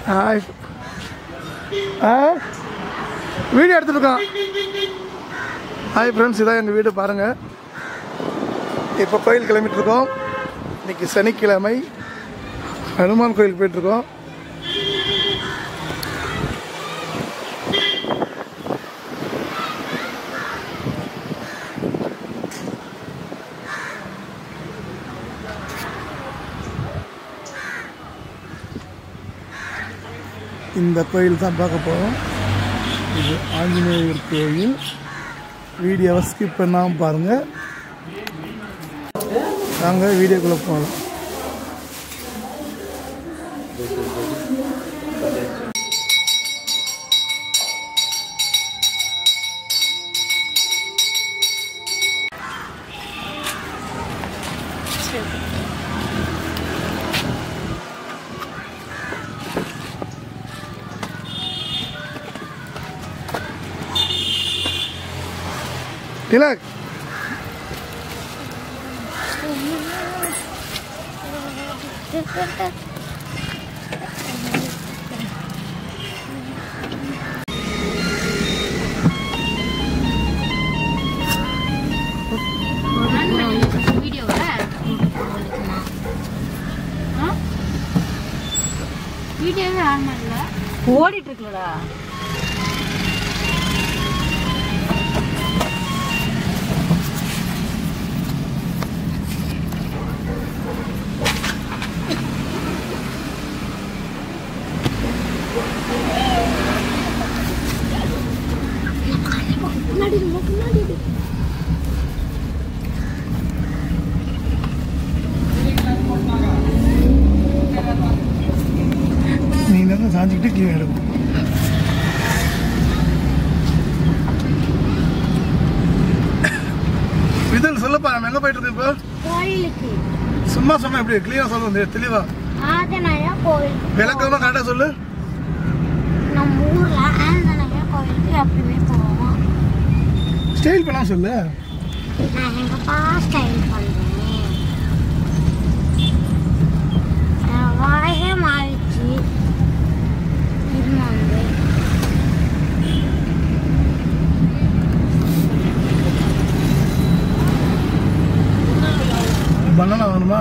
Hi ஆ video எடுத்துருக்கோம் hi friends இதான் எங்கள் வீடு பாருங்கள் இப்போ கோயில் கிளம்பிட்டு இருக்கோம் இன்னைக்கு சனிக்கிழமை ஹனுமான் கோயில் போயிட்டுருக்கோம் இந்த கோயில் தான் பார்க்க போகிறோம் இது ஆஞ்சநேயர் கோயில் வீடியோவை ஸ்கிப் பண்ணாமல் பாருங்கள் நாங்கள் வீடியோக்குள்ளே போகலாம் திலக் வீடியோவே ஆன் பண்ணல ஓடிட்டு இருக்குல்லடா முன்னாடி இரு, முன்னாடி இரு. நீ நேரம் சாஞ்சிக்கிட்டு கீழே எடுக்கும் விதல் சொல்லப்பா நம்ம எங்கே போயிட்டு இருக்கோம் இப்போ கோயிலுக்கு சும்மா சொன்னா எப்படி கிளியரா சொல்லணும் தெளிவா ஆதனையா கோயில் விளக்கமா கரெக்டா சொல்லு நம்ம ஊர்ல ஆதனையா கோயிலுக்கு எப்பயுமே போவோம் ஸ்டைல் பண்ணா சொல்லு நான் எங்கப்பா ஸ்டைல் பண்றேன் என் வாயே மாறிச்சு இது வந்து பனானா வேணுமா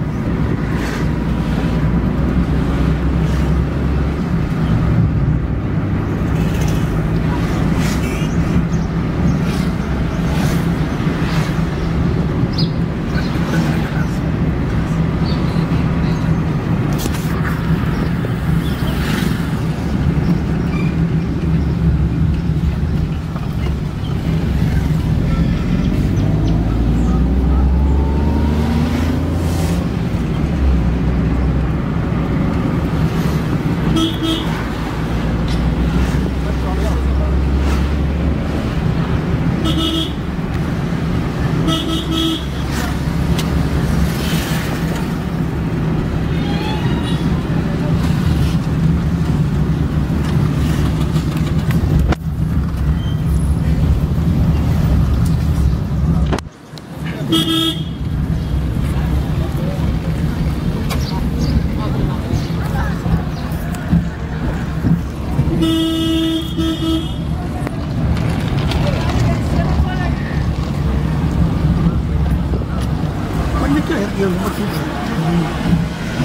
கொஞ்சம் கீழே இருக்கு, ரொம்ப கீழே.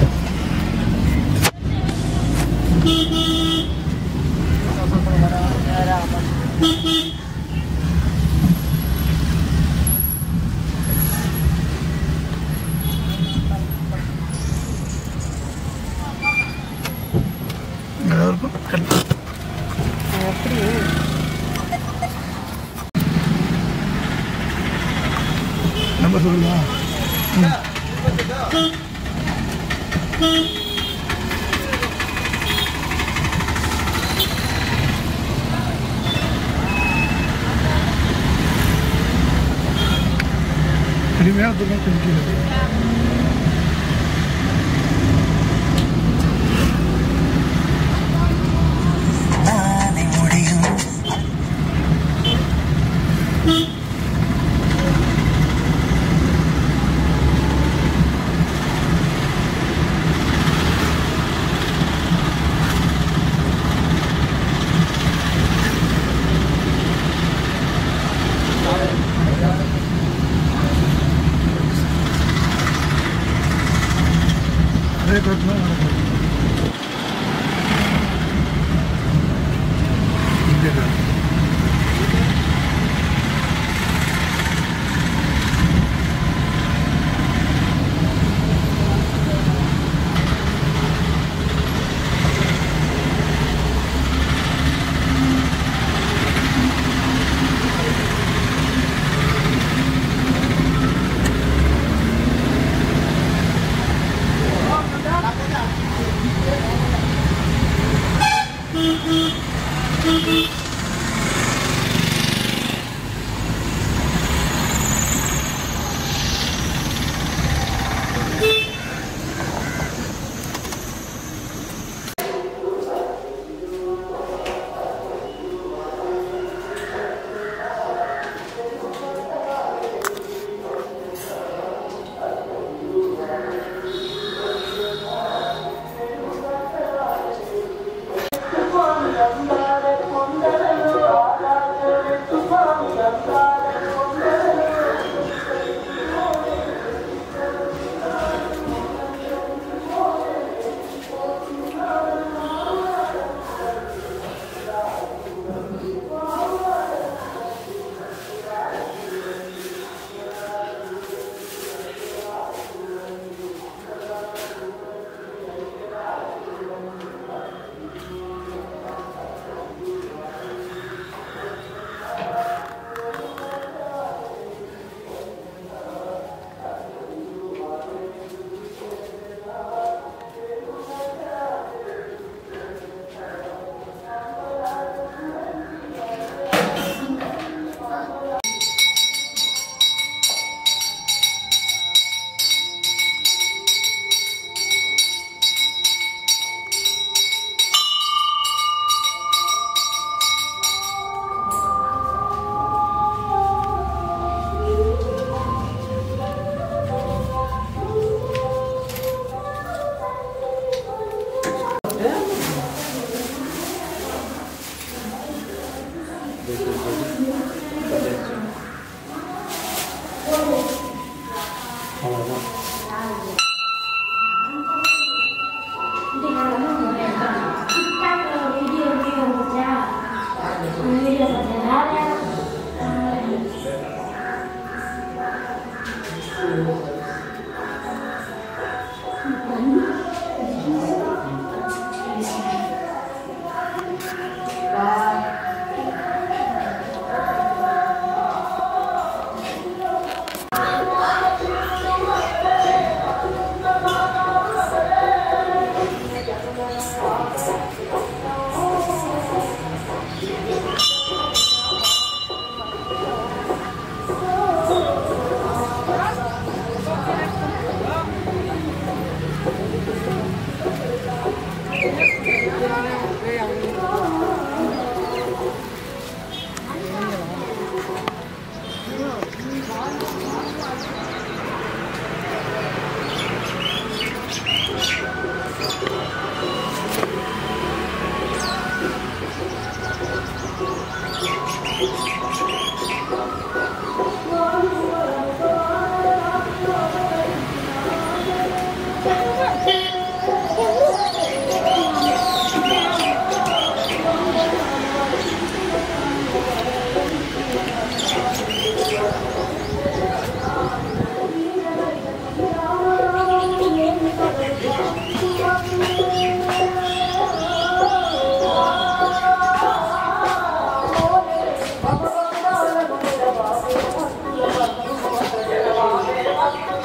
இங்க இருக்கும். கட்டு. எப்படி நம்பர் சொல்லுங்களா கடுமையான தூக்கம் கொஞ்சம் கீழே இருக்கு. இங்கே தான்.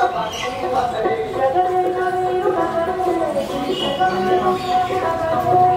Thank you.